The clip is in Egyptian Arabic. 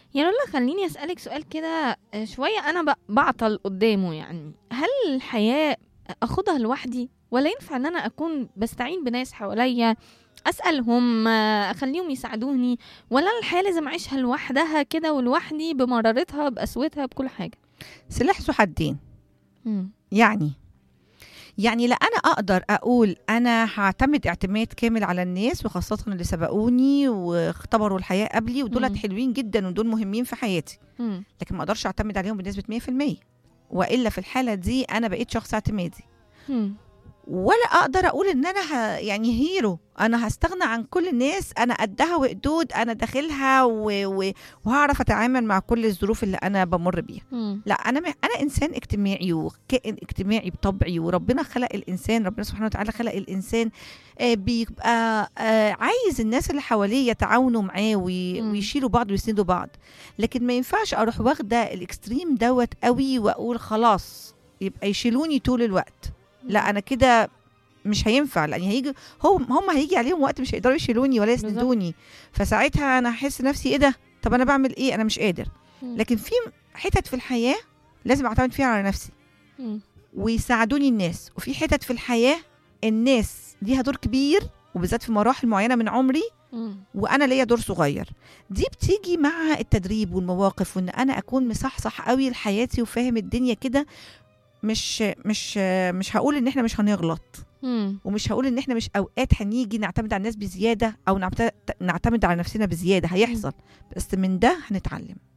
يا لولا خليني أسألك سؤال كده آه، شوية أنا ب- بعطل قدامه يعني هل الحياة أخدها لوحدي ولا ينفع إن أنا أكون بستعين بناس حواليا أسألهم آه، أخليهم يساعدوني ولا أنا الحياة لازم أعيشها لوحدها كده ولوحدي بمرارتها بقسوتها بكل حاجة سلاح ذو حدين مم. يعني يعني لا انا اقدر اقول انا هعتمد اعتماد كامل على الناس وخاصه اللي سبقوني واختبروا الحياه قبلي ودولت مم. حلوين جدا ودول مهمين في حياتي مم. لكن ما اقدرش اعتمد عليهم بنسبه 100% والا في الحاله دي انا بقيت شخص اعتمادي مم. ولا اقدر اقول ان انا ه... يعني هيرو انا هستغنى عن كل الناس انا قدها وقدود انا داخلها و... و... وهعرف اتعامل مع كل الظروف اللي انا بمر بيها مم. لا انا م... انا انسان اجتماعي وكائن اجتماعي بطبعي وربنا خلق الانسان ربنا سبحانه وتعالى خلق الانسان آه، بيبقى آه، عايز الناس اللي حواليه يتعاونوا معاه وي... مم. ويشيلوا بعض ويسندوا بعض لكن ما ينفعش اروح واخده الاكستريم دوت قوي واقول خلاص يبقى يشيلوني طول الوقت لا انا كده مش هينفع لان هيجي هم هم هيجي عليهم وقت مش هيقدروا يشيلوني ولا بالظبط. يسندوني فساعتها انا هحس نفسي ايه ده طب انا بعمل ايه انا مش قادر مم. لكن في حتت في الحياه لازم اعتمد فيها على نفسي مم. ويساعدوني الناس وفي حتت في الحياه الناس ليها دور كبير وبالذات في مراحل معينه من عمري مم. وانا ليا دور صغير دي بتيجي مع التدريب والمواقف وان انا اكون مصحصح قوي لحياتي وفاهم الدنيا كده مش مش مش هقول ان احنا مش هنغلط مم. ومش هقول ان احنا مش اوقات هنيجي نعتمد على الناس بزياده او نعت- نعتمد على نفسنا بزياده هيحصل بس من ده هنتعلم